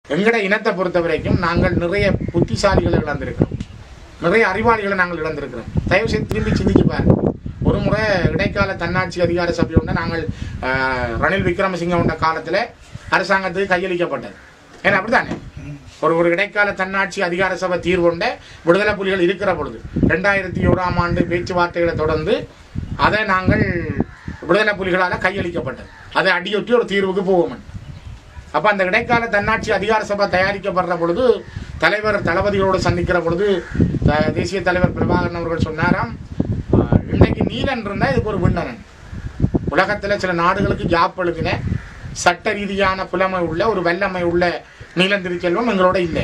எங்கட இனத்தை பொறுத்த வரைக்கும் நாங்கள் நிறைய புத்திசாலிகளை இழந்திருக்கிறோம் நிறைய அறிவாளிகளை நாங்கள் இழந்திருக்கிறோம் தயவு செய்து திரும்பி சிந்திச்சு பாருங்க ஒரு முறை இடைக்கால தன்னாட்சி அதிகார சபை ஒன்று நாங்கள் ஆஹ், ரணில் விக்ரமசிங்க உண்ட காலத்தில் அரசாங்கத்துக்கு கையளிக்கப்பட்டது ஏன்னா அப்படித்தானே ஒரு ஒரு இடைக்கால தன்னாட்சி அதிகார சபை தீர்வுண்ட விடுதலை புலிகள் இருக்கிற பொழுது ரெண்டாயிரத்தி ஓராம் ஆண்டு பேச்சுவார்த்தைகளை தொடர்ந்து அதை நாங்கள் விடுதலை புலிகளால் கையளிக்கப்பட்டது அதை அடியொற்றி ஒரு தீர்வுக்கு போவோம் அப்போ அந்த இடைக்கால தன்னாட்சி அதிகார சபை தயாரிக்கப்படுற பொழுது தலைவர் தளபதிகளோடு சந்திக்கிற பொழுது த- தேசிய தலைவர் பிரபாகரன் அவர்கள் சொன்னாராம் ஆஹ், இன்றைக்கு நீலன் இருந்தால் இதுக்கு ஒரு விண்ணனன் உலகத்தில் சில நாடுகளுக்கு ஜாப் எழுதின சட்ட ரீதியான புலமை உள்ள ஒரு வல்லமை உள்ள நீலன் திருச்செல்வம் எங்களோட இல்லை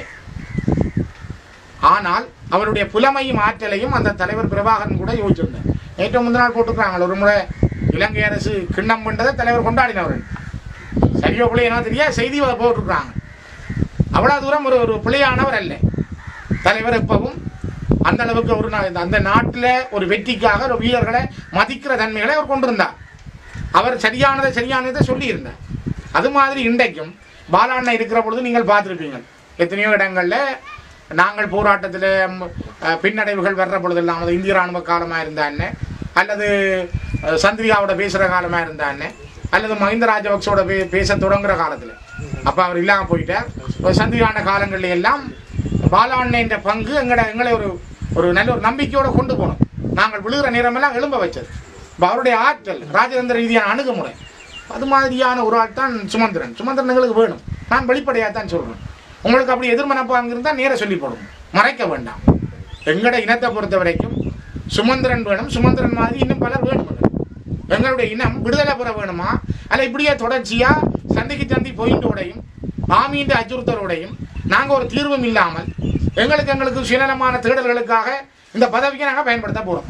ஆனால் அவருடைய புலமையும் ஆற்றலையும் அந்த தலைவர் பிரபாகரன் கூட யோசிச்சிருந்தார் நேற்று முந்தின நாள் போட்டுக்கிறாங்க ஒரு முறை இலங்கை அரசு கிண்ணம் பண்ணதை தலைவர் கொண்டாடினவர்கள் சரியோ பிள்ளையனோ தெரியா செய்தி போட்டிருக்கிறாங்க அவ்வளோ தூரம் ஒரு ஒரு பிள்ளையானவர் அல்ல தலைவர் எப்பவும் அந்த அளவுக்கு ஒரு நா- அந்த நாட்டில் ஒரு வெற்றிக்காக ஒரு வீரர்களை மதிக்கிற தன்மைகளை அவர் கொண்டிருந்தார் அவர் சரியானதை சரியானதை சொல்லியிருந்தார் அது மாதிரி இன்றைக்கும் பாலாண்ணா இருக்கிற பொழுது நீங்கள் பார்த்துருப்பீங்க எத்தனையோ இடங்களில் நாங்கள் போராட்டத்தில் பின்னடைவுகள் வர்ற பொழுதெல்லாம் அது இந்திய ராணுவ காலமாக இருந்தான்னு அல்லது அஹ், சந்திரிகாவோட பேசுகிற காலமாக இருந்தான்னு அல்லது மஹிந்த ராஜபக்சோட பே பேச தொடங்குற காலத்தில் அப்போ அவர் இல்லாமல் போயிட்டார் ஒரு சந்திரிகான காலங்கள்ல எல்லாம் பாலாண்ணின்ற பங்கு எங்களை எங்களை ஒரு ஒரு நல்ல ஒரு நம்பிக்கையோட கொண்டு போனோம் நாங்கள் விழுகிற நேரமெல்லாம் எழும்ப வச்சது அப்ப அவருடைய ஆற்றல் ராஜதந்திர ரீதியான அணுகுமுறை அது மாதிரியான ஒரு ஆள் தான் சுமந்திரன் சுமந்திரன் எங்களுக்கு வேணும் நான் வெளிப்படையாக தான் சொல்கிறேன் உங்களுக்கு அப்படி எதிர்மனப்பாங்க இருந்தால் நேர சொல்லி போடணும் மறைக்க வேண்டாம் எங்கட இனத்தை பொறுத்த வரைக்கும் சுமந்திரன் வேணும் சுமந்திரன் மாதிரி இன்னும் பலர் வேணும் எங்களுடைய இனம் விடுதலை பெற வேணுமா அல்ல இப்படியே தொடர்ச்சியாக சந்திக்கு சந்தி பொயிண்டோடையும் ஆமீண்ட அச்சுறுத்தலோடையும் நாங்கள் ஒரு தீர்வும் இல்லாமல் எங்களுக்கு எங்களுக்கு சுயநலமான தேடல்களுக்காக இந்த பதவியை நாங்கள் பயன்படுத்த போகிறோம்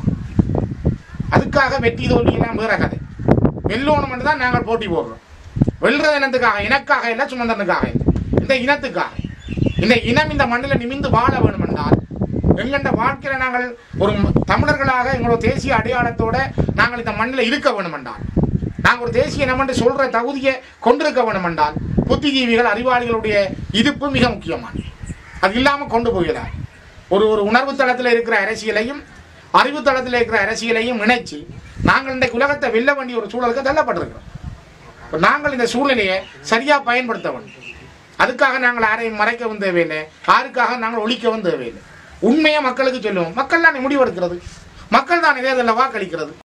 அதுக்காக வெற்றி தோல்வியெல்லாம் வேற கதை வெல்லோணும் தான் நாங்கள் போட்டி போடுறோம் வெல்றது இனத்துக்காக எனக்காக இல்லை சுமந்தனுக்காக இல்லை இந்த இனத்துக்காக இந்த இனம் இந்த மண்ணில் நிமிந்து வாழ வேண்டும் என்றால் எங்கண்ட வாழ்க்கையில நாங்கள் ஒரு ம- தமிழர்களாக எங்களோட தேசிய அடையாளத்தோட நாங்கள் இந்த மண்ணில் இருக்க வேண்டும் என்றால் நாங்கள் ஒரு தேசிய இனம் என்று சொல்ற தகுதியை கொண்டிருக்க வேண்டும் என்றால் புத்திஜீவிகள் அறிவாளிகளுடைய இருப்பு மிக முக்கியமானது அது இல்லாமல் கொண்டு போகிறார் ஒரு ஒரு உணர்வு தளத்தில் இருக்கிற அரசியலையும் அறிவு தளத்தில் இருக்கிற அரசியலையும் இணைச்சு நாங்கள் இன்றைக்கு உலகத்தை வெல்ல வேண்டிய ஒரு சூழலுக்கு தள்ளப்பட்டிருக்கிறோம் இப்ப நாங்கள் இந்த சூழ்நிலையை சரியா பயன்படுத்த வேண்டும் அதுக்காக நாங்கள் யாரையும் மறைக்கவும் தேவையில்லை யாருக்காக நாங்கள் ஒழிக்கவும் தேவையில்லை உண்மையை மக்களுக்கு சொல்லுவோம் மக்கள் தான் முடிவெடுக்கிறது மக்கள் தான் இதே இதில் வாக்களிக்கிறது